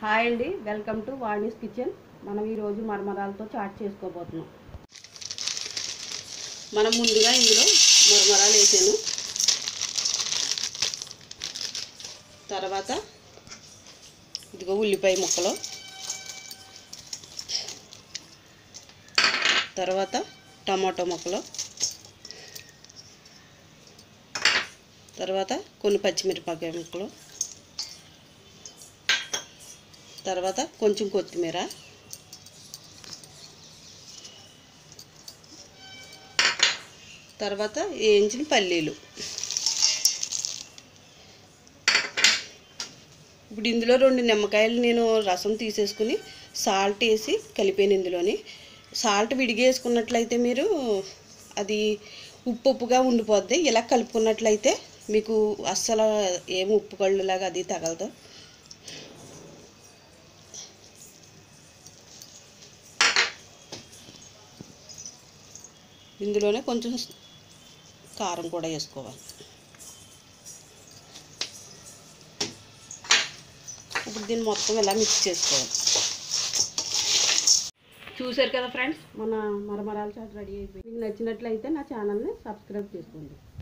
hi అండి welcome to వాణీస్ kitchen మనం ఈరోజు మరమరాలతో చాట్ చేసుకోబోతున్నాం మనం ముందుగా ఇందులో మరమరాలు వేసాను తర్వాత ఇదిగో ఉల్లిపాయ ముక్కలు తర్వాత టమాటో ముక్కలు తర్వాత కొన్ని పచ్చిమిరపకాయ ముక్కలు తర్వాత కొంచెం కొత్తిమీర తర్వాత వేయించిన పల్లీలు ఇప్పుడు ఇందులో రెండు నిమ్మకాయలు నేను రసం తీసేసుకుని సాల్ట్ వేసి కలిపాను ఇందులోని సాల్ట్ విడిగా వేసుకున్నట్లయితే మీరు అది ఉప్పు ఉప్పుగా ఉండిపోద్ది ఇలా కలుపుకున్నట్లయితే మీకు అస్సలు ఏం ఉప్పు కళ్ళులాగా అది తగలదు ఇందులోనే కొంచెం కారం కూడా వేసుకోవాలి ఇప్పుడు దీన్ని మొత్తం ఇలా మిక్స్ చేసుకోవాలి చూశారు కదా ఫ్రెండ్స్ మన మరమరాల చాట్ రెడీ అయిపోయింది మీకు నచ్చినట్లయితే నా ఛానల్ని సబ్స్క్రైబ్ చేసుకోండి